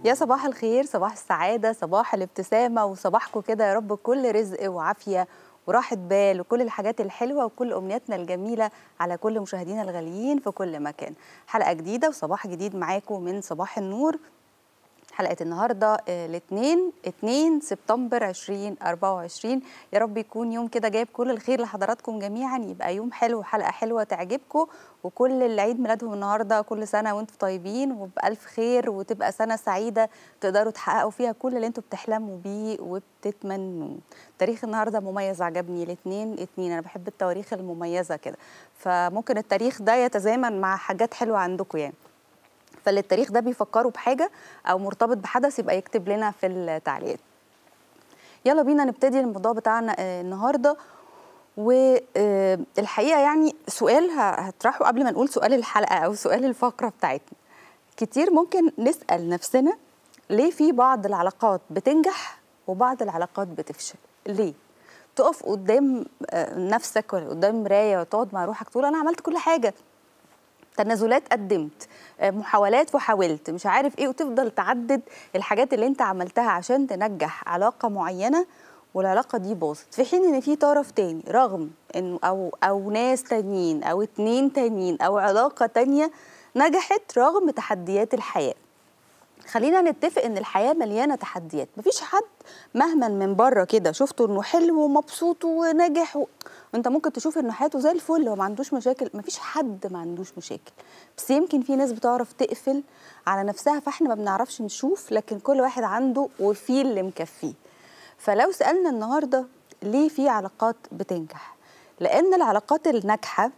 يا صباح الخير صباح السعادة صباح الابتسامة وصباحكم كده يا رب كل رزق وعافية وراحة بال وكل الحاجات الحلوة وكل أمنياتنا الجميلة على كل مشاهدينا الغاليين في كل مكان حلقة جديدة وصباح جديد معاكم من صباح النور حلقة النهاردة الاثنين 2 سبتمبر 2024 يا رب يكون يوم كده جايب كل الخير لحضراتكم جميعا يبقى يوم حلو وحلقة حلوة تعجبكم وكل اللي عيد ميلادهم النهاردة كل سنة وانتم طيبين وبألف خير وتبقى سنة سعيدة تقدروا تحققوا فيها كل اللي انتم بتحلموا بيه وبتتمنوه تاريخ النهاردة مميز عجبني الاثنين اتنين أنا بحب التواريخ المميزة كده فممكن التاريخ ده يتزامن مع حاجات حلوة عندكم يعني فاللي التاريخ ده بيفكروا بحاجه او مرتبط بحدث يبقى يكتب لنا في التعليقات يلا بينا نبتدي الموضوع بتاعنا النهارده والحقيقه يعني سؤال هطرحه قبل ما نقول سؤال الحلقه او سؤال الفقره بتاعتنا كتير ممكن نسال نفسنا ليه في بعض العلاقات بتنجح وبعض العلاقات بتفشل ليه تقف قدام نفسك ولا قدام مرايه وتقعد مع روحك تقول انا عملت كل حاجه تنازلات قدمت محاولات وحاولت مش عارف ايه وتفضل تعدد الحاجات اللي انت عملتها عشان تنجح علاقه معينه والعلاقه دي باظت في حين ان في طرف تاني رغم انه او او ناس تانيين او اتنين تانيين او علاقه تانيه نجحت رغم تحديات الحياه خلينا نتفق ان الحياه مليانه تحديات مفيش حد مهما من بره كده شفته انه حلو ومبسوط وناجح و... وانت ممكن تشوف انه حياته زي الفل وما عندوش مشاكل مفيش حد ما عندوش مشاكل بس يمكن في ناس بتعرف تقفل على نفسها فاحنا ما بنعرفش نشوف لكن كل واحد عنده وفيه اللي مكفيه فلو سالنا النهارده ليه في علاقات بتنجح لان العلاقات الناجحه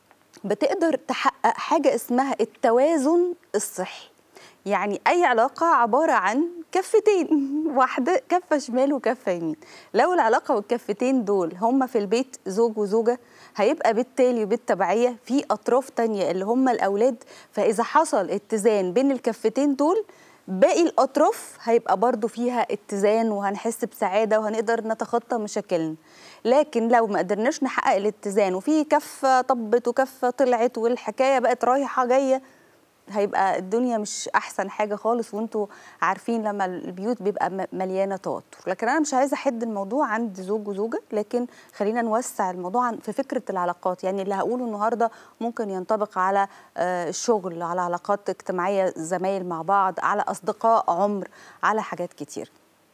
بتقدر تحقق حاجه اسمها التوازن الصحي يعني اي علاقه عباره عن كفتين واحده كفه شمال وكفه يمين لو العلاقه والكفتين دول هما في البيت زوج وزوجه هيبقى بالتالي وبالتبعيه في اطراف تانية اللي هم الاولاد فاذا حصل اتزان بين الكفتين دول باقي الاطراف هيبقى برضو فيها اتزان وهنحس بسعاده وهنقدر نتخطى مشاكلنا لكن لو ما قدرناش نحقق الاتزان وفي كفه طبت وكفه طلعت والحكايه بقت رايحه جايه هيبقى الدنيا مش احسن حاجه خالص وانتوا عارفين لما البيوت بيبقى مليانه توتر لكن انا مش عايزه احد الموضوع عند زوج وزوجه لكن خلينا نوسع الموضوع في فكره العلاقات يعني اللي هقوله النهارده ممكن ينطبق على الشغل على علاقات اجتماعيه زمايل مع بعض على اصدقاء عمر على حاجات كتير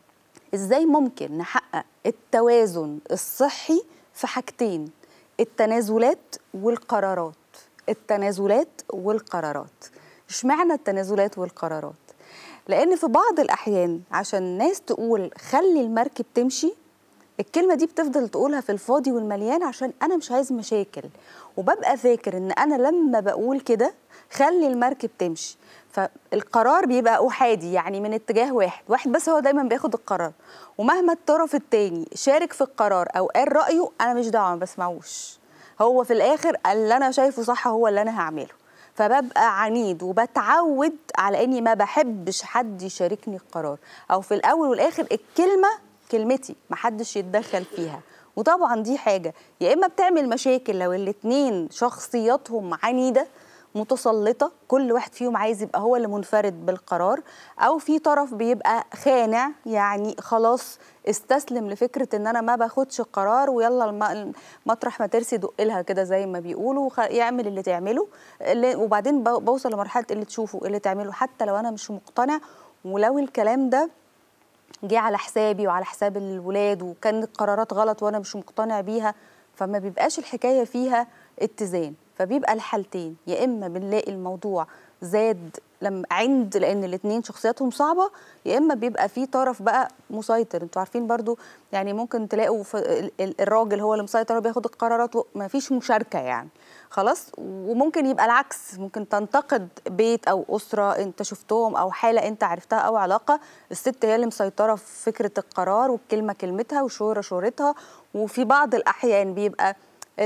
ازاي ممكن نحقق التوازن الصحي في حاجتين التنازلات والقرارات التنازلات والقرارات اشمعنى التنازلات والقرارات لان في بعض الاحيان عشان الناس تقول خلي المركب تمشي الكلمه دي بتفضل تقولها في الفاضي والمليان عشان انا مش عايز مشاكل وببقى فاكر ان انا لما بقول كده خلي المركب تمشي فالقرار بيبقى احادي يعني من اتجاه واحد واحد بس هو دايما بياخد القرار ومهما الطرف التاني شارك في القرار او قال رايه انا مش دعوه ما بسمعوش هو في الاخر اللي انا شايفه صح هو اللي انا هعمله فببقى عنيد وبتعود على اني ما بحبش حد يشاركني القرار او في الاول والاخر الكلمه كلمتي ما حدش يتدخل فيها وطبعا دي حاجه يا اما بتعمل مشاكل لو الاتنين شخصياتهم عنيده متسلطه كل واحد فيهم عايز يبقى هو اللي منفرد بالقرار او في طرف بيبقى خانع يعني خلاص استسلم لفكره ان انا ما باخدش القرار ويلا مطرح ما ترسي دق لها كده زي ما بيقولوا يعمل اللي تعمله اللي وبعدين بوصل لمرحله اللي تشوفه اللي تعمله حتى لو انا مش مقتنع ولو الكلام ده جه على حسابي وعلى حساب الولاد وكان القرارات غلط وانا مش مقتنع بيها فما بيبقاش الحكايه فيها اتزان فبيبقى الحالتين يا اما بنلاقي الموضوع زاد لما عند لان الاثنين شخصياتهم صعبه يا اما بيبقى في طرف بقى مسيطر انتوا عارفين برضو يعني ممكن تلاقوا الراجل هو اللي مسيطر وبياخد القرارات ما فيش مشاركه يعني خلاص وممكن يبقى العكس ممكن تنتقد بيت او اسره انت شفتهم او حاله انت عرفتها او علاقه الست هي اللي مسيطره في فكره القرار والكلمه كلمتها وشوره شورتها وفي بعض الاحيان بيبقى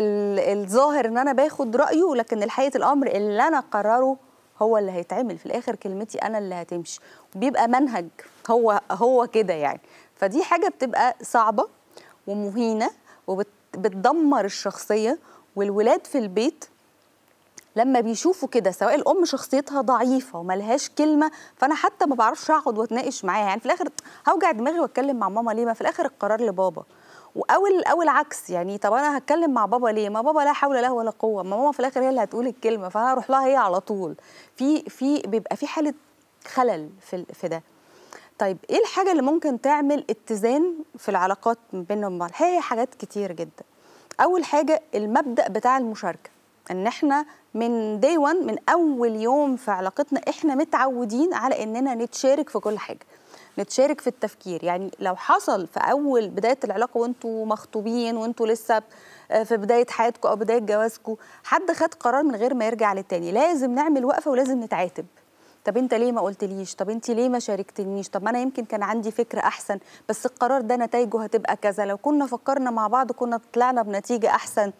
الظاهر ان انا باخد رايه لكن الحقيقه الامر اللي انا قرره هو اللي هيتعمل في الاخر كلمتي انا اللي هتمشي بيبقى منهج هو هو كده يعني فدي حاجه بتبقى صعبه ومهينه وبتدمر الشخصيه والولاد في البيت لما بيشوفوا كده سواء الام شخصيتها ضعيفه وملهاش كلمه فانا حتى ما بعرفش اقعد واتناقش معاها يعني في الاخر هوجع دماغي واتكلم مع ماما ليه ما في الاخر القرار لبابا او او العكس يعني طب انا هتكلم مع بابا ليه ما بابا لا حول له ولا قوه ما ماما في الاخر هي اللي هتقول الكلمه فانا هروح لها هي على طول في في بيبقى في حاله خلل في في ده طيب ايه الحاجه اللي ممكن تعمل اتزان في العلاقات بيننا وبين بعض هي حاجات كتير جدا اول حاجه المبدا بتاع المشاركه ان احنا من داي 1 من اول يوم في علاقتنا احنا متعودين على اننا نتشارك في كل حاجه نتشارك في التفكير يعني لو حصل في اول بدايه العلاقه وانتوا مخطوبين وانتوا لسه في بدايه حياتكم او بدايه جوازكم حد خد قرار من غير ما يرجع للتاني لازم نعمل وقفه ولازم نتعاتب طب انت ليه ما قلتليش طب انت ليه ما شاركتنيش طب ما انا يمكن كان عندي فكره احسن بس القرار ده نتائجه هتبقى كذا لو كنا فكرنا مع بعض كنا طلعنا بنتيجه احسن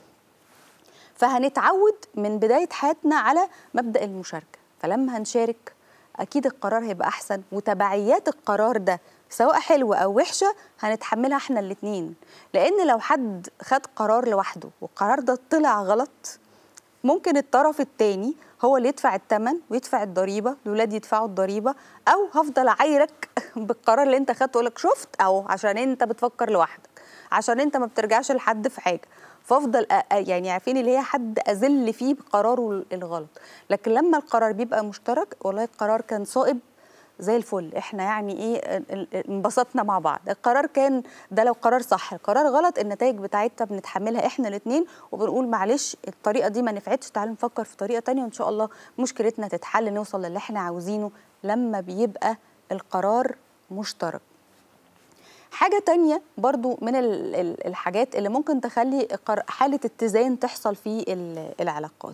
فهنتعود من بدايه حياتنا على مبدا المشاركه فلما هنشارك اكيد القرار هيبقى احسن وتبعيات القرار ده سواء حلوه او وحشه هنتحملها احنا الاثنين لان لو حد خد قرار لوحده والقرار ده طلع غلط ممكن الطرف الثاني هو اللي يدفع الثمن ويدفع الضريبه الاولاد يدفعوا الضريبه او هفضل اعايرك بالقرار اللي انت خدته اقول لك شفت او عشان انت بتفكر لوحدك عشان انت ما بترجعش لحد في حاجه فافضل يعني عارفين اللي هي حد اذل فيه بقراره الغلط لكن لما القرار بيبقى مشترك والله القرار كان صائب زي الفل احنا يعني ايه انبسطنا مع بعض القرار كان ده لو قرار صح القرار غلط النتائج بتاعتها بنتحملها احنا الاثنين وبنقول معلش الطريقه دي ما نفعتش تعالوا نفكر في طريقه تانية وان شاء الله مشكلتنا تتحل نوصل للي احنا عاوزينه لما بيبقى القرار مشترك حاجة تانية برضو من الحاجات اللي ممكن تخلي حالة اتزان تحصل في العلاقات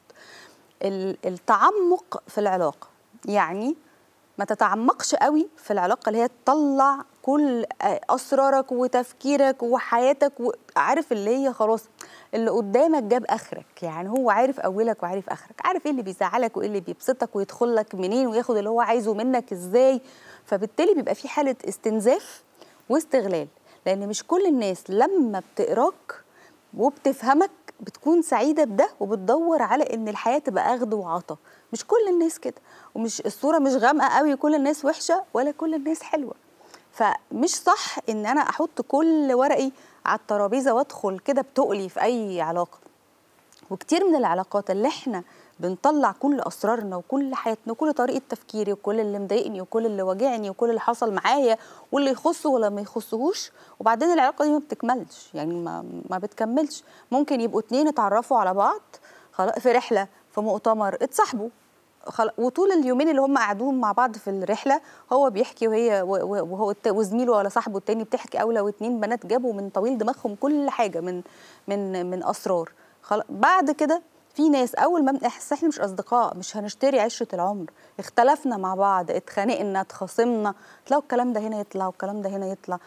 التعمق في العلاقة يعني ما تتعمقش قوي في العلاقة اللي هي تطلع كل أسرارك وتفكيرك وحياتك وعارف اللي هي خلاص اللي قدامك جاب آخرك يعني هو عارف أولك وعارف آخرك عارف إيه اللي بيزعلك وإيه اللي بيبسطك ويدخل لك منين وياخد اللي هو عايزه منك إزاي فبالتالي بيبقى في حالة استنزاف واستغلال لان مش كل الناس لما بتقراك وبتفهمك بتكون سعيده بده وبتدور على ان الحياه تبقى اخذ وعطا مش كل الناس كده ومش الصوره مش غامقه قوي كل الناس وحشه ولا كل الناس حلوه فمش صح ان انا احط كل ورقي على الترابيزه وادخل كده بتقلي في اي علاقه وكتير من العلاقات اللي احنا بنطلع كل اسرارنا وكل حياتنا وكل طريقه تفكيري وكل اللي مضايقني وكل اللي واجعني وكل اللي حصل معايا واللي يخصه ولا ما يخصهوش وبعدين العلاقه دي ما بتكملش يعني ما ما بتكملش ممكن يبقوا اتنين اتعرفوا على بعض في رحله في مؤتمر اتصاحبوا وطول اليومين اللي هم قعدوهم مع بعض في الرحله هو بيحكي وهي وهو وزميله ولا صاحبه التاني بتحكي او لو اتنين بنات جابوا من طويل دماغهم كل حاجه من من من اسرار بعد كده في ناس اول ما بنحس احنا مش اصدقاء مش هنشتري عشره العمر اختلفنا مع بعض اتخانقنا اتخاصمنا تلاقوا الكلام ده هنا يطلع والكلام ده هنا يطلع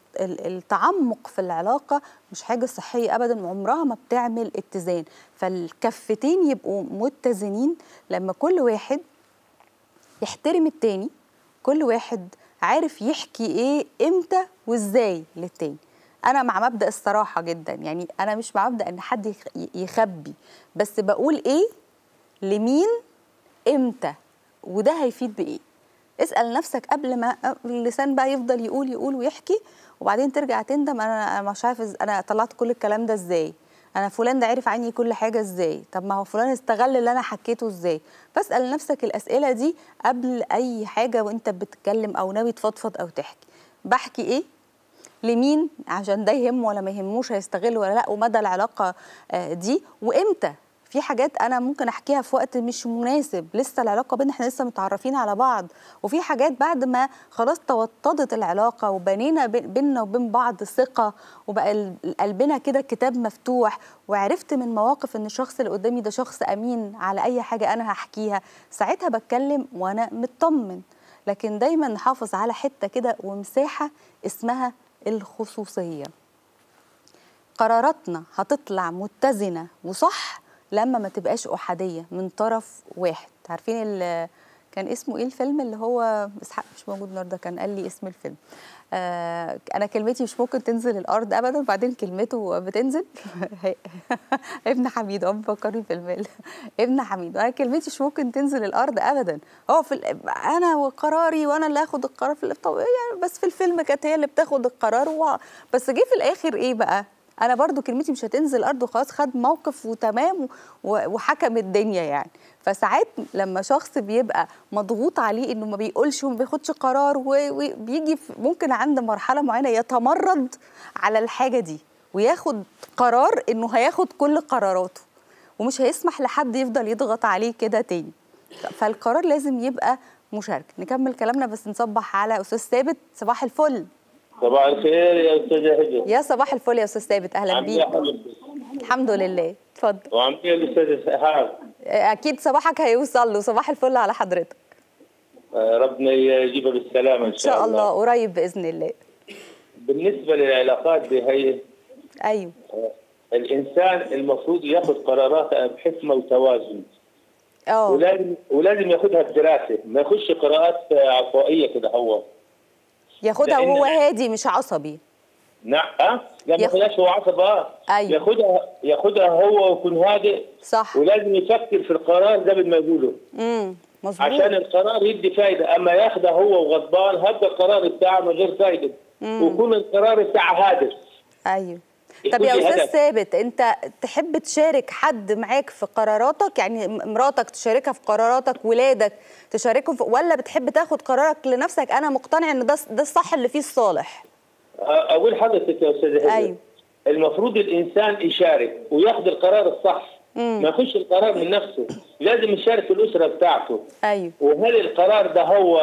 فالتعمق في العلاقه مش حاجه صحيه ابدا وعمرها ما بتعمل اتزان فالكفتين يبقوا متزنين لما كل واحد يحترم التاني كل واحد عارف يحكي ايه امتى وازاي للتاني انا مع مبدا الصراحه جدا يعني انا مش مع مبدا ان حد يخبي بس بقول ايه لمين امتى وده هيفيد بايه اسال نفسك قبل ما اللسان بقى يفضل يقول يقول ويحكي وبعدين ترجع تندم انا مش عارف انا طلعت كل الكلام ده ازاي انا فلان ده عرف عني كل حاجه ازاي طب ما هو فلان استغل اللي انا حكيته ازاي فاسال نفسك الاسئله دي قبل اي حاجه وانت بتتكلم او ناوي تفضفض او تحكي بحكي ايه لمين عشان ده يهمه ولا ما يهموش هيستغل ولا لا ومدى العلاقه دي وامتى في حاجات انا ممكن احكيها في وقت مش مناسب لسه العلاقه بينا احنا لسه متعرفين على بعض وفي حاجات بعد ما خلاص توطدت العلاقه وبنينا بينا وبين بعض ثقه وبقى قلبنا كده كتاب مفتوح وعرفت من مواقف ان الشخص اللي قدامي ده شخص امين على اي حاجه انا هحكيها ساعتها بتكلم وانا مطمن لكن دايما نحافظ على حته كده ومساحه اسمها الخصوصيه قراراتنا هتطلع متزنه وصح لما ما تبقاش احاديه من طرف واحد عارفين كان اسمه ايه الفيلم اللي هو اسحاق مش موجود النهارده كان قال لي اسم الفيلم آه انا كلمتي مش ممكن تنزل الارض ابدا وبعدين كلمته بتنزل ابن حميد هو بيفكرني في الفيلم ابن حميد انا كلمتي مش ممكن تنزل الارض ابدا هو في ال- انا وقراري وانا اللي هاخد القرار في ال- طب يعني بس في الفيلم كانت هي اللي بتاخد القرار و... بس جه في الاخر ايه بقى انا برضو كلمتي مش هتنزل الارض وخلاص خد موقف وتمام و- وحكم الدنيا يعني فساعات لما شخص بيبقى مضغوط عليه انه ما بيقولش وما بياخدش قرار و- وبيجي في- ممكن عند مرحله معينه يتمرد على الحاجه دي وياخد قرار انه هياخد كل قراراته ومش هيسمح لحد يفضل يضغط عليه كده تاني فالقرار لازم يبقى مشاركه نكمل كلامنا بس نصبح على استاذ ثابت صباح الفل صباح الخير يا استاذ هجر يا صباح الفل يا استاذ ثابت اهلا عامل ايه بيك يا حبيبتي؟ الحمد لله اتفضل وعامل ايه الاستاذ اسحاق؟ اكيد صباحك هيوصل له صباح الفل على حضرتك آه، ربنا يجيبها بالسلامه ان ان شاء الله قريب باذن الله بالنسبه للعلاقات دي هي ايوه آه، الانسان المفروض ياخذ قراراته بحكمه وتوازن اه ولازم ولازم ياخذها بدراسه ما يخش قراءات آه، عشوائيه كده هو ياخدها لأن- وهو هادي مش عصبي نعم اه لا ما ياخ- ياخذهاش هو عصب اه أيوة. ياخذها ياخذها هو ويكون هادئ صح ولازم يفكر في القرار قبل ما يقوله امم مظبوط عشان القرار يدي فايده اما ياخده هو وغضبان هذا القرار بتاعه من غير فايده ويكون القرار بتاعه هادف ايوه يكون طب يا لي استاذ هدف. ثابت انت تحب تشارك حد معاك في قراراتك يعني م- مراتك تشاركها في قراراتك ولادك تشاركهم في ولا بتحب تاخد قرارك لنفسك انا مقتنع ان ده ده الصح اللي فيه الصالح اقول حضرتك يا استاذ هدى أيوة. المفروض الانسان يشارك وياخذ القرار الصح مم. ما يخش القرار من نفسه لازم يشارك الاسره بتاعته ايوه وهل القرار ده هو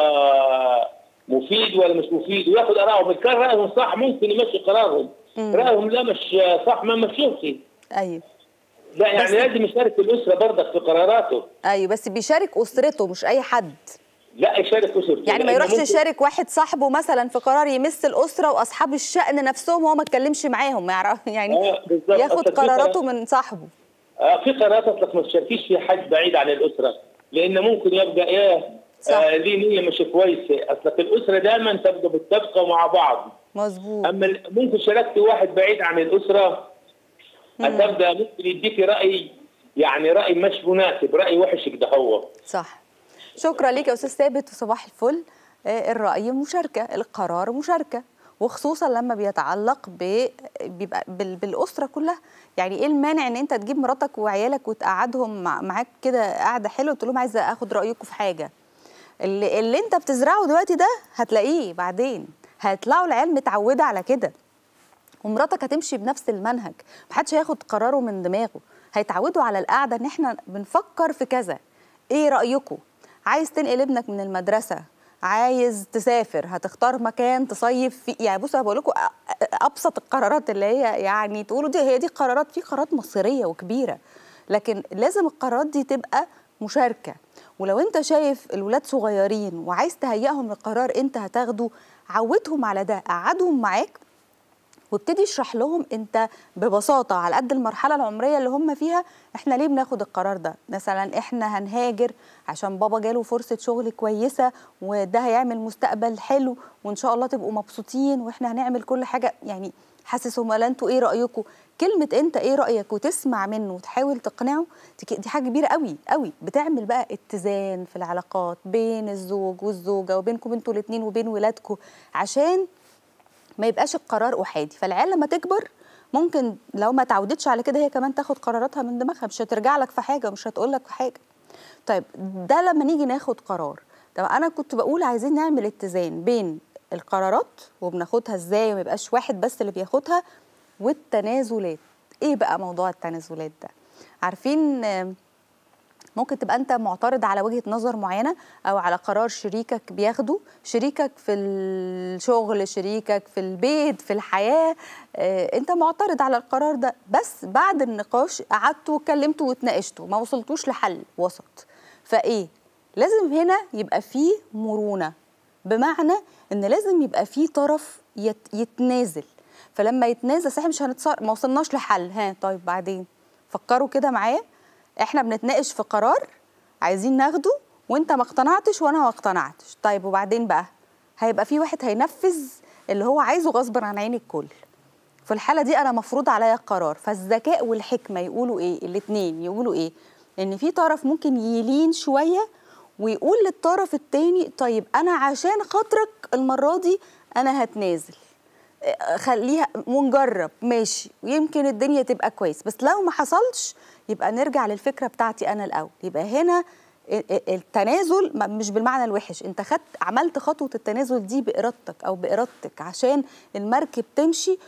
مفيد ولا مش مفيد وياخذ ارائهم ان كان رايهم صح ممكن يمشي قرارهم رايهم لا مش صح ما مشيوش ايوه لا يعني بس- لازم يشارك الاسره برضك في قراراته ايوه بس بيشارك اسرته مش اي حد لا يشارك اسرته يعني ما لأنه يروحش ممكن- يشارك واحد صاحبه مثلا في قرار يمس الاسره واصحاب الشأن نفسهم وهو ما اتكلمش معاهم ما يعرف يعني آه، بالظبط. ياخد أصل في قراراته قرار- من صاحبه آه، في قرارات اصلك ما تشاركيش في حد بعيد عن الاسره لان ممكن يبقى ايه صح. آه ليه نيه مش كويسه اصلك الاسره دائما تبقى بتبقى مع بعض مظبوط اما ال- ممكن شاركتي واحد بعيد عن الاسره هتبدا ممكن يديكي راي يعني راي مش مناسب راي وحش كده هو صح شكرا ليك يا استاذ ثابت وصباح الفل آه، الراي مشاركه القرار مشاركه وخصوصا لما بيتعلق ب... بيبقى بال... بالاسره كلها يعني ايه المانع ان انت تجيب مراتك وعيالك وتقعدهم مع... معاك كده قاعده حلوه وتقول لهم عايزه اخد رايكم في حاجه اللي, اللي انت بتزرعه دلوقتي ده هتلاقيه بعدين هيطلعوا العيال متعوده على كده ومراتك هتمشي بنفس المنهج محدش هياخد قراره من دماغه هيتعودوا على القعده ان احنا بنفكر في كذا ايه رايكم عايز تنقل ابنك من المدرسه عايز تسافر هتختار مكان تصيف فيه يعني بصوا بقول لكم ابسط القرارات اللي هي يعني تقولوا دي هي دي قرارات في قرارات مصيريه وكبيره لكن لازم القرارات دي تبقى مشاركه ولو انت شايف الولاد صغيرين وعايز تهيئهم لقرار انت هتاخده عودهم على ده قعدهم معاك وابتدي اشرح لهم انت ببساطه على قد المرحله العمريه اللي هم فيها احنا ليه بناخد القرار ده مثلا احنا هنهاجر عشان بابا جاله فرصه شغل كويسه وده هيعمل مستقبل حلو وان شاء الله تبقوا مبسوطين واحنا هنعمل كل حاجه يعني حاسسهم ولا انتوا ايه رايكم كلمه انت ايه رايك وتسمع منه وتحاول تقنعه دي دي حاجه كبيره قوي قوي بتعمل بقى اتزان في العلاقات بين الزوج والزوجه وبينكم انتوا الاثنين وبين ولادكم عشان ما يبقاش القرار احادي فالعيال لما تكبر ممكن لو ما تعودتش على كده هي كمان تاخد قراراتها من دماغها مش هترجع لك في حاجه ومش هتقول لك في حاجه طيب ده لما نيجي ناخد قرار طب انا كنت بقول عايزين نعمل اتزان بين القرارات وبناخدها ازاي وما يبقاش واحد بس اللي بياخدها والتنازلات ايه بقى موضوع التنازلات ده عارفين آم، ممكن تبقى انت معترض على وجهه نظر معينه او على قرار شريكك بياخده شريكك في الشغل شريكك في البيت في الحياه آه، انت معترض على القرار ده بس بعد النقاش قعدتوا واتكلمتوا واتناقشتوا ما وصلتوش لحل وسط فايه لازم هنا يبقى فيه مرونه بمعنى ان لازم يبقى فيه طرف يت يتنازل فلما يتنازل صحيح مش هنتصار ما وصلناش لحل ها طيب بعدين فكروا كده معايا احنا بنتناقش في قرار عايزين ناخده وانت ما اقتنعتش وانا ما اقتنعتش طيب وبعدين بقى هيبقى في واحد هينفذ اللي هو عايزه غصبا عن عين الكل في الحاله دي انا مفروض عليا القرار فالذكاء والحكمه يقولوا ايه الاثنين يقولوا ايه ان في طرف ممكن يلين شويه ويقول للطرف التاني طيب انا عشان خاطرك المره دي انا هتنازل خليها ونجرب ماشي ويمكن الدنيا تبقى كويس بس لو ما حصلش يبقى نرجع للفكره بتاعتي انا الاول يبقى هنا التنازل مش بالمعنى الوحش انت خدت عملت خطوه التنازل دي بارادتك او بارادتك عشان المركب تمشي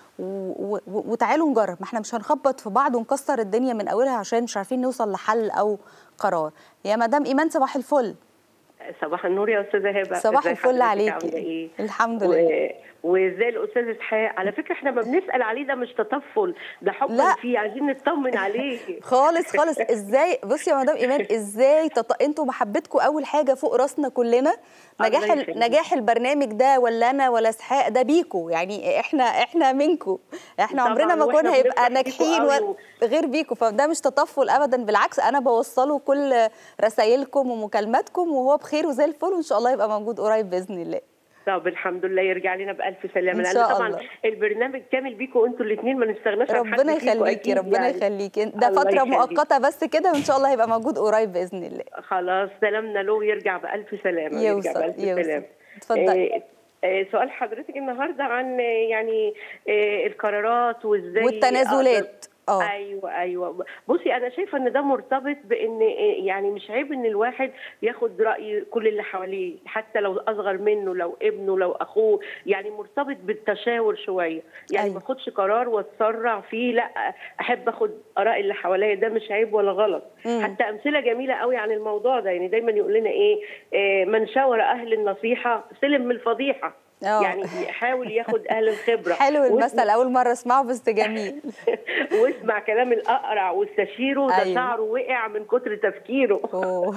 وتعالوا نجرب ما احنا مش هنخبط في بعض ونكسر الدنيا من اولها عشان مش عارفين نوصل لحل او قرار يا مدام ايمان صباح الفل صباح النور يا استاذه هبه صباح الفل عليكي إيه؟ الحمد لله وازاي الاستاذ اسحاق على فكره احنا ما بنسال عليه ده مش تطفل ده حب لا. فيه عايزين نطمن عليه خالص خالص ازاي بصي يا مدام ايمان ازاي تط... انتوا محبتكم اول حاجه فوق راسنا كلنا نجاح الله ال... يخليك. نجاح البرنامج ده ولا انا ولا اسحاق ده بيكو يعني احنا احنا منكم احنا طبعاً، عمرنا ما وإحنا كنا هيبقى بنفرح بيكوا ناجحين قوي و... غير بيكو فده مش تطفل ابدا بالعكس انا بوصله كل رسايلكم ومكالماتكم وهو بخير وزي الفل وان شاء الله يبقى موجود قريب باذن الله طب الحمد لله يرجع لنا بالف سلامه إن لان شاء طبعا الله. البرنامج كامل بيكم انتوا الاثنين ما نستغناش عن حد ربنا فيكوا يخليكي أكيد ربنا يعني. يخليكي ده الله فتره يخليك. مؤقته بس كده وان شاء الله هيبقى موجود قريب باذن الله خلاص سلامنا له ويرجع بالف سلامه يوصل يرجع بالف يوصل سلامه اتفضلي آه، آه، سؤال حضرتك النهارده عن آه، يعني آه، القرارات وازاي والتنازلات أقدر- اه ايوه ايوه بصي انا شايفه ان ده مرتبط بان آه، يعني مش عيب ان الواحد ياخد راي كل اللي حواليه حتى لو اصغر منه لو ابنه لو اخوه يعني مرتبط بالتشاور شويه يعني أيوة. ما اخدش قرار واتسرع فيه لا احب اخد اراء اللي حواليا ده مش عيب ولا غلط مم. حتى امثله جميله قوي عن الموضوع ده يعني دايما يقول لنا ايه آه، من شاور اهل النصيحه سلم من الفضيحه آه. يعني يحاول ياخد اهل الخبره حلو واسمع- المثل اول مره اسمعه بس جميل واسمع كلام الاقرع واستشيره ده أيوة. شعره وقع من كتر تفكيره اوه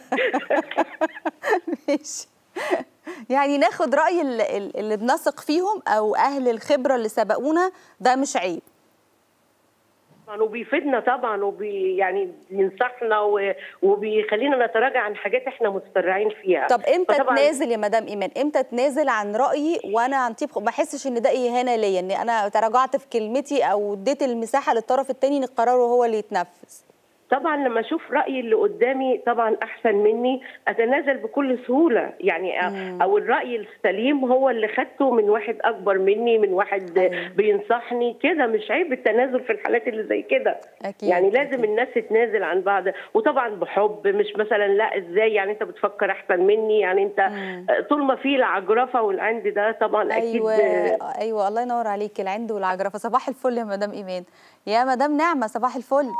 ماشي يعني ناخد راي ال- ال- اللي بنثق فيهم او اهل الخبره اللي سبقونا ده مش عيب طبعا وبيفيدنا طبعا وبي يعني بينصحنا و- وبيخلينا نتراجع عن حاجات احنا متسرعين فيها طب امتى فطبعاً تنازل يا مدام ايمان امتى تنازل عن رايي وانا عن طيب ما احسش ان ده اهانه ليا ان انا تراجعت في كلمتي او اديت المساحه للطرف التاني ان قراره هو اللي يتنفذ طبعا لما اشوف راي اللي قدامي طبعا احسن مني اتنازل بكل سهوله يعني أ- او الراي السليم هو اللي خدته من واحد اكبر مني من واحد أيوة. بينصحني كده مش عيب التنازل في الحالات اللي زي كده أكيد، يعني لازم أكيد. الناس تتنازل عن بعض وطبعا بحب مش مثلا لا ازاي يعني انت بتفكر احسن مني يعني انت طول ما في العجرفه والعند ده طبعا اكيد ايوه ايوه الله ينور عليك العند والعجرفه صباح الفل يا مدام ايمان يا مدام نعمه صباح الفل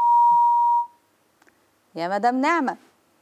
يا مدام نعمه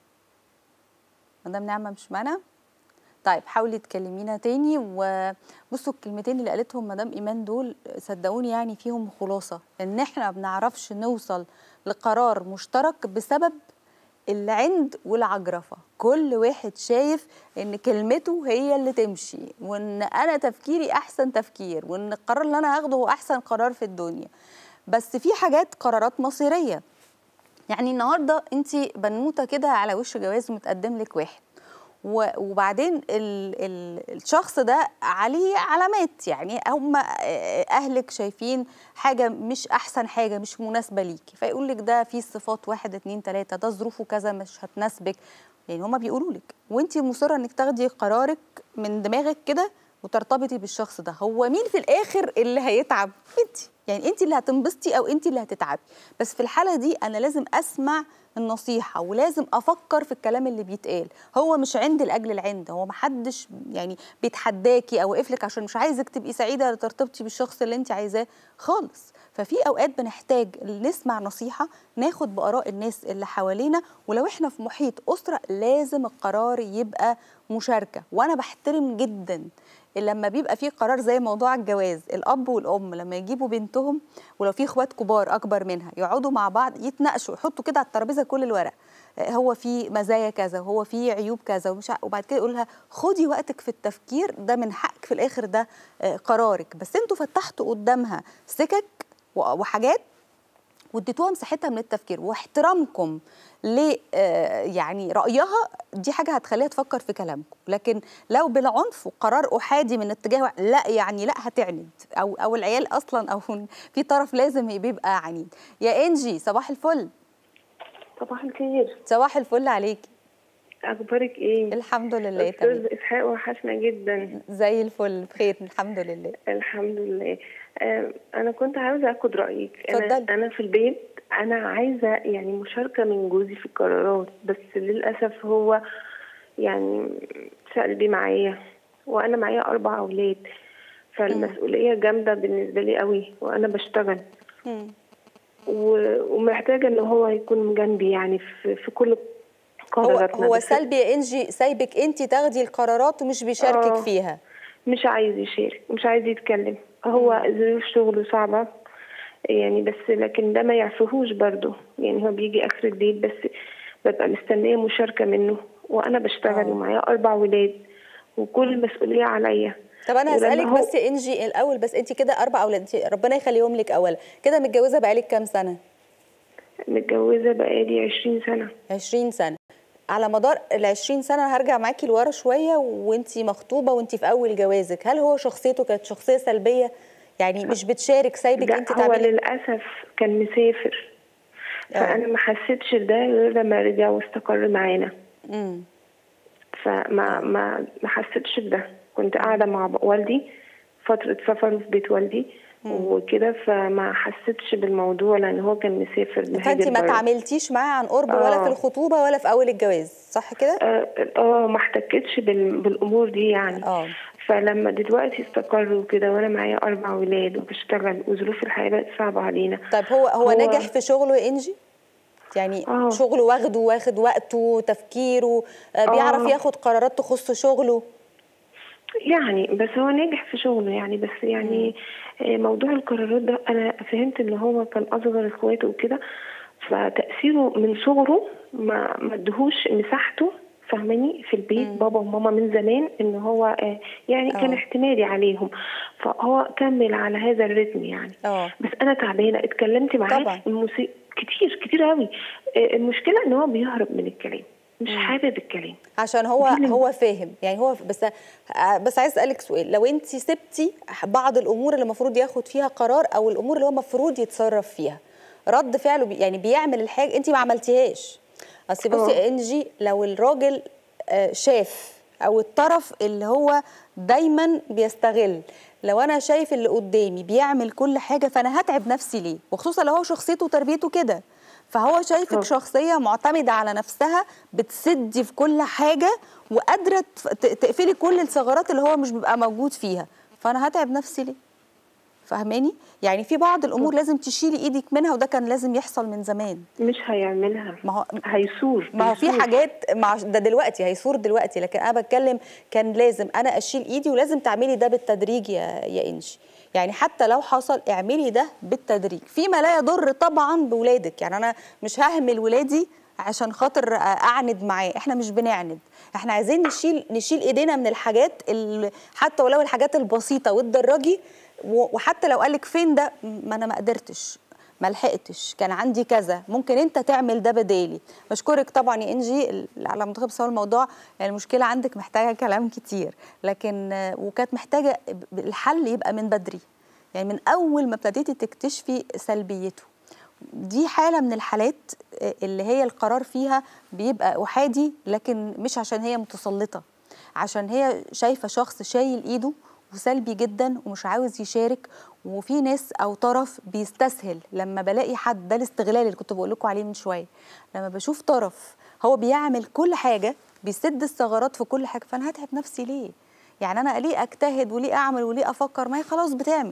مدام نعمه مش معانا طيب حاولي تكلمينا تاني وبصوا الكلمتين اللي قالتهم مدام ايمان دول صدقوني يعني فيهم خلاصه ان احنا ما بنعرفش نوصل لقرار مشترك بسبب العند والعجرفه كل واحد شايف ان كلمته هي اللي تمشي وان انا تفكيري احسن تفكير وان القرار اللي انا هاخده هو احسن قرار في الدنيا بس في حاجات قرارات مصيريه يعني النهارده انت بنوته كده على وش جواز متقدم لك واحد و- وبعدين ال ال الشخص ده عليه علامات يعني هم اهلك شايفين حاجه مش احسن حاجه مش مناسبه ليكي فيقول لك ده فيه صفات واحد اتنين تلاته ده ظروفه كذا مش هتناسبك يعني هما بيقولوا لك وانت مصره انك تاخدي قرارك من دماغك كده وترتبطي بالشخص ده هو مين في الاخر اللي هيتعب انت يعني انت اللي هتنبسطي او انت اللي هتتعبي بس في الحاله دي انا لازم اسمع النصيحه ولازم افكر في الكلام اللي بيتقال هو مش عند لاجل العند هو محدش يعني بيتحداكي او وقف لك عشان مش عايزك تبقي سعيده ترتبطي بالشخص اللي انت عايزاه خالص ففي اوقات بنحتاج نسمع نصيحه ناخد باراء الناس اللي حوالينا ولو احنا في محيط اسره لازم القرار يبقى مشاركه وانا بحترم جدا لما بيبقى في قرار زي موضوع الجواز الاب والام لما يجيبوا بنتهم ولو في اخوات كبار اكبر منها يقعدوا مع بعض يتناقشوا يحطوا كده على الترابيزه كل الورق هو في مزايا كذا وهو في عيوب كذا ومش ع- وبعد كده يقول لها خدي وقتك في التفكير ده من حقك في الاخر ده آه، قرارك بس انتوا فتحتوا قدامها سكك و- وحاجات واديتوها مساحتها من التفكير واحترامكم ل آه، يعني رايها دي حاجه هتخليها تفكر في كلامكم لكن لو بالعنف وقرار احادي من اتجاه واحد، لا يعني لا هتعند او او العيال اصلا او في طرف لازم بيبقى عنيد يا انجي صباح الفل صباح الخير صباح الفل عليكي اخبارك ايه الحمد لله تمام استاذ اسحاق وحشنا جدا زي الفل بخير الحمد لله الحمد لله آه، انا كنت عاوزه اخد رايك انا اتفضلي. انا في البيت انا عايزه يعني مشاركه من جوزي في القرارات بس للاسف هو يعني سلبي معايا وانا معايا اربع اولاد فالمسؤوليه جامده بالنسبه لي قوي وانا بشتغل مم. و- ومحتاجه ان هو يكون جنبي يعني في, في كل هو قراراتنا هو بس سلبي يا انجي سايبك انت تاخدي القرارات ومش بيشاركك آه. فيها مش عايز يشارك مش عايز يتكلم هو ظروف شغله صعبة يعني بس لكن ده ما يعفهوش برضه يعني هو بيجي آخر الليل بس ببقى مستنية مشاركة منه وأنا بشتغل آه. ومعايا أربع ولاد وكل المسؤولية عليا طب انا ولما هسالك هو- بس يا انجي الاول بس انت كده اربع اولاد انت ربنا يخليهم لك اولا كده متجوزه بقالك كام سنه متجوزة بقالي عشرين سنة 20 سنه على مدار ال 20 سنه هرجع معاكي لورا شويه وانت مخطوبه وانت في اول جوازك هل هو شخصيته كانت شخصيه سلبيه يعني مش بتشارك سايبك لا انت هو تعملي للأسف كان مسافر آه. فأنا ما حسيتش بده غير لما رجع واستقر معانا امم فما ما ما حسيتش بده كنت قاعده مع ب- والدي فتره سفر في بيت والدي وكده فما حسيتش بالموضوع لان هو كان مسافر فانت مهاجر ما برا. تعاملتيش معاه عن قرب ولا في آه. الخطوبه ولا في اول الجواز صح كده اه آه، ما احتكتش بال- بالامور دي يعني اه فلما دلوقتي استقروا كده وانا معايا اربع ولاد وبشتغل وظروف الحياه بقت صعبه علينا طيب هو هو, هو- نجح في شغله يا انجي يعني آه. شغله واخده واخد وقته تفكيره آه، بيعرف آه. ياخد قرارات تخص شغله يعني بس هو ناجح في شغله يعني بس يعني آه، موضوع القرارات ده انا فهمت ان هو كان اصغر اخواته وكده فتاثيره من صغره ما ما ادهوش مساحته فاهماني في البيت بابا وماما من زمان ان هو آه، يعني كان آه. احتمالي عليهم فهو كمل على هذا الريتم يعني اه بس انا تعبانه اتكلمت معاه طبعاً. الموسيقى كتير كتير قوي آه، المشكله ان هو بيهرب من الكلام مش حابب الكلام عشان هو دي اللي- هو فاهم يعني هو بس آه، بس عايز اسالك سؤال لو انت سبتي بعض الامور اللي المفروض ياخد فيها قرار او الامور اللي هو المفروض يتصرف فيها رد فعله بي يعني بيعمل الحاجه انت ما عملتيهاش اصل بصي آه. يا انجي لو الراجل آه، شاف او الطرف اللي هو دايما بيستغل لو انا شايف اللي قدامي بيعمل كل حاجه فانا هتعب نفسي ليه وخصوصا لو هو شخصيته وتربيته كده فهو شايفك آه. شخصيه معتمده على نفسها بتسدي في كل حاجه وقادره تف- ت- تقفلي كل الثغرات اللي هو مش بيبقى موجود فيها فانا هتعب نفسي ليه فاهماني يعني في بعض الامور لازم تشيلي ايدك منها وده كان لازم يحصل من زمان مش هيعملها ما هو هيثور ما هو في بيثور. حاجات مع ده دلوقتي هيثور دلوقتي لكن انا بتكلم كان لازم انا اشيل ايدي ولازم تعملي ده بالتدريج يا يا انشي يعني حتى لو حصل اعملي ده بالتدريج فيما لا يضر طبعا بولادك يعني انا مش ههمل ولادي عشان خاطر اعند معاه احنا مش بنعند احنا عايزين نشيل نشيل ايدينا من الحاجات اللي حتى ولو الحاجات البسيطه وتدرجي و- وحتى لو قالك فين ده ما انا ما قدرتش ما لحقتش كان عندي كذا ممكن انت تعمل ده بدالي بشكرك طبعا يا انجي ال- على منتخب سوا الموضوع يعني المشكله عندك محتاجه كلام كتير لكن آه، وكانت محتاجه ب- الحل يبقى من بدري يعني من اول ما ابتديتي تكتشفي سلبيته دي حاله من الحالات آه، اللي هي القرار فيها بيبقى احادي لكن مش عشان هي متسلطه عشان هي شايفه شخص شايل ايده وسلبي جدا ومش عاوز يشارك وفي ناس او طرف بيستسهل لما بلاقي حد ده الاستغلال اللي كنت بقول لكم عليه من شويه لما بشوف طرف هو بيعمل كل حاجه بيسد الثغرات في كل حاجه فانا هتعب نفسي ليه يعني انا ليه اجتهد وليه اعمل وليه افكر ما هي خلاص بتعمل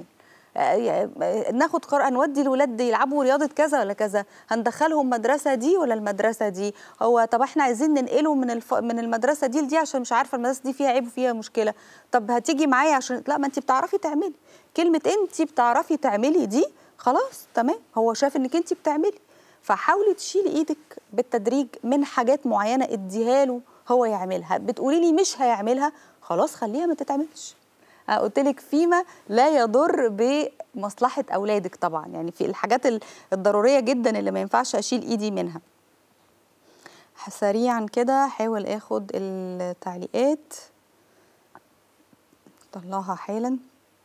آه، آه، ناخد قرار نودي الولاد يلعبوا رياضه كذا ولا كذا هندخلهم مدرسه دي ولا المدرسه دي هو طب احنا عايزين ننقله من الف... من المدرسه دي لدي عشان مش عارفه المدرسه دي فيها عيب وفيها مشكله طب هتيجي معايا عشان لا ما انت بتعرفي تعملي كلمه انت بتعرفي تعملي دي خلاص تمام هو شاف انك انت بتعملي فحاولي تشيلي ايدك بالتدريج من حاجات معينه اديها له هو يعملها بتقولي لي مش هيعملها خلاص خليها ما تتعملش انا قلت لك فيما لا يضر بمصلحه اولادك طبعا يعني في الحاجات ال- الضروريه جدا اللي ما ينفعش اشيل ايدي منها سريعا كده حاول اخد التعليقات طلعها حالا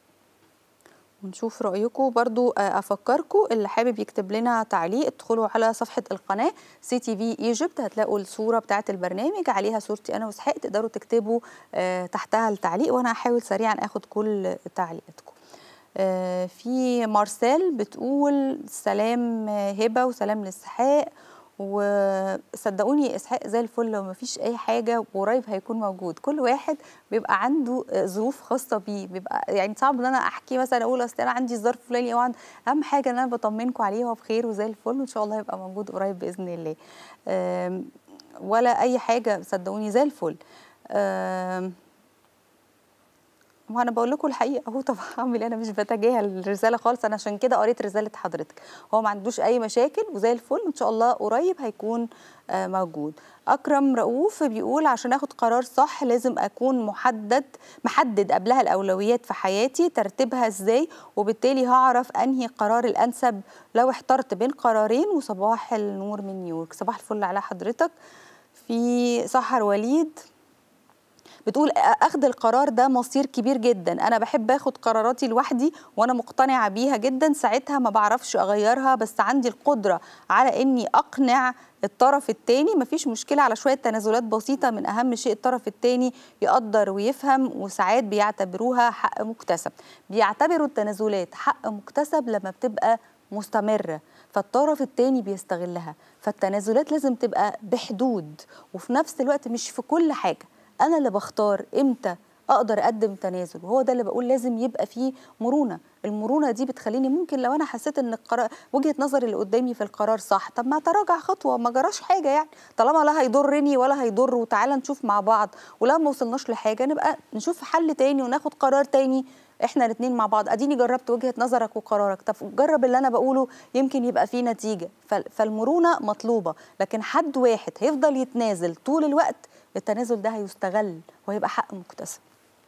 ونشوف رأيكم برضو آه، أفكركم اللي حابب يكتب لنا تعليق ادخلوا على صفحة القناة سي تي في ايجيبت هتلاقوا الصورة بتاعة البرنامج عليها صورتي أنا وإسحاق تقدروا تكتبوا آه، تحتها التعليق وأنا هحاول سريعا أخد كل تعليقاتكم آه، في مارسيل بتقول سلام آه، هبة وسلام لإسحاق وصدقوني اسحاق زي الفل لو مفيش اي حاجه وقريب هيكون موجود كل واحد بيبقى عنده آه، ظروف خاصه بيه بيبقى يعني صعب ان انا احكي مثلا اقول اصل انا عندي ظرف فلاني او عند اهم حاجه ان انا بطمنكم عليه هو بخير وزي الفل وان شاء الله هيبقى موجود قريب باذن الله آم، ولا اي حاجه صدقوني زي الفل آم، وانا بقول لكم الحقيقه اهو طب هعمل إيه؟ انا مش بتجاهل الرساله خالص انا عشان كده قريت رساله حضرتك هو ما عندوش اي مشاكل وزي الفل ان شاء الله قريب هيكون آه، موجود اكرم رؤوف بيقول عشان اخد قرار صح لازم اكون محدد محدد قبلها الاولويات في حياتي ترتيبها ازاي وبالتالي هعرف انهي قرار الانسب لو احترت بين قرارين وصباح النور من نيويورك صباح الفل على حضرتك في سحر وليد بتقول اخذ القرار ده مصير كبير جدا انا بحب اخد قراراتي لوحدي وانا مقتنعه بيها جدا ساعتها ما بعرفش اغيرها بس عندي القدره على اني اقنع الطرف التاني مفيش مشكله على شويه تنازلات بسيطه من اهم شيء الطرف التاني يقدر ويفهم وساعات بيعتبروها حق مكتسب بيعتبروا التنازلات حق مكتسب لما بتبقى مستمره فالطرف التاني بيستغلها فالتنازلات لازم تبقى بحدود وفي نفس الوقت مش في كل حاجه انا اللي بختار امتى اقدر اقدم تنازل وهو ده اللي بقول لازم يبقى فيه مرونه المرونه دي بتخليني ممكن لو انا حسيت ان القرار وجهه نظري اللي قدامي في القرار صح طب ما تراجع خطوه ما جراش حاجه يعني طالما لا هيضرني ولا هيضر وتعالى نشوف مع بعض ولو ما وصلناش لحاجه نبقى نشوف حل تاني وناخد قرار تاني احنا الاثنين مع بعض اديني جربت وجهه نظرك وقرارك طب جرب اللي انا بقوله يمكن يبقى فيه نتيجه فال- فالمرونه مطلوبه لكن حد واحد هيفضل يتنازل طول الوقت التنازل ده هيستغل وهيبقى حق مكتسب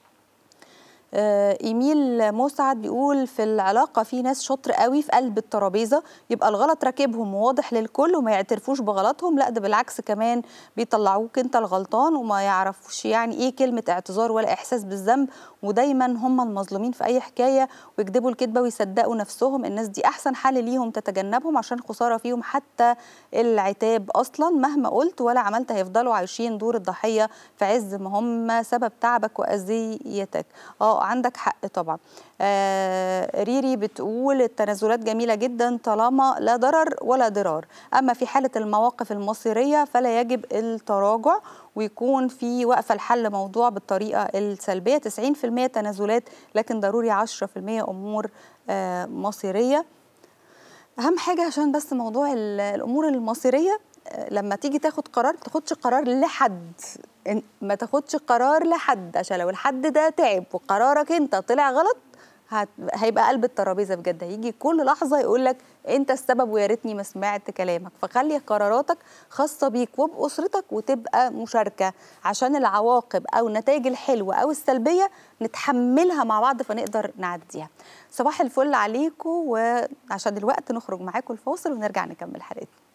آه، ايميل مسعد بيقول في العلاقه في ناس شاطر قوي في قلب الترابيزه يبقى الغلط راكبهم وواضح للكل وما يعترفوش بغلطهم لا ده بالعكس كمان بيطلعوك انت الغلطان وما يعرفوش يعني ايه كلمه اعتذار ولا احساس بالذنب ودايما هم المظلومين في اي حكايه ويكذبوا الكذبه ويصدقوا نفسهم الناس دي احسن حل ليهم تتجنبهم عشان خساره فيهم حتى العتاب اصلا مهما قلت ولا عملت هيفضلوا عايشين دور الضحيه في عز ما هم سبب تعبك واذيتك اه عندك حق طبعا آه ريري بتقول التنازلات جميله جدا طالما لا ضرر ولا ضرار اما في حاله المواقف المصيريه فلا يجب التراجع ويكون في وقفه لحل موضوع بالطريقه السلبيه 90% تنازلات لكن ضروري 10% امور آه مصيريه اهم حاجه عشان بس موضوع ال- الامور المصيريه آه، لما تيجي تاخد قرار ما تاخدش قرار لحد إن- ما تاخدش قرار لحد عشان لو الحد ده تعب وقرارك انت طلع غلط هت... هيبقى قلب الترابيزه بجد هيجي كل لحظه يقول لك انت السبب ويا ريتني ما سمعت كلامك فخلي قراراتك خاصه بيك وباسرتك وتبقى مشاركه عشان العواقب او النتائج الحلوه او السلبيه نتحملها مع بعض فنقدر نعديها صباح الفل عليكم وعشان الوقت نخرج معاكم الفاصل ونرجع نكمل حلقتنا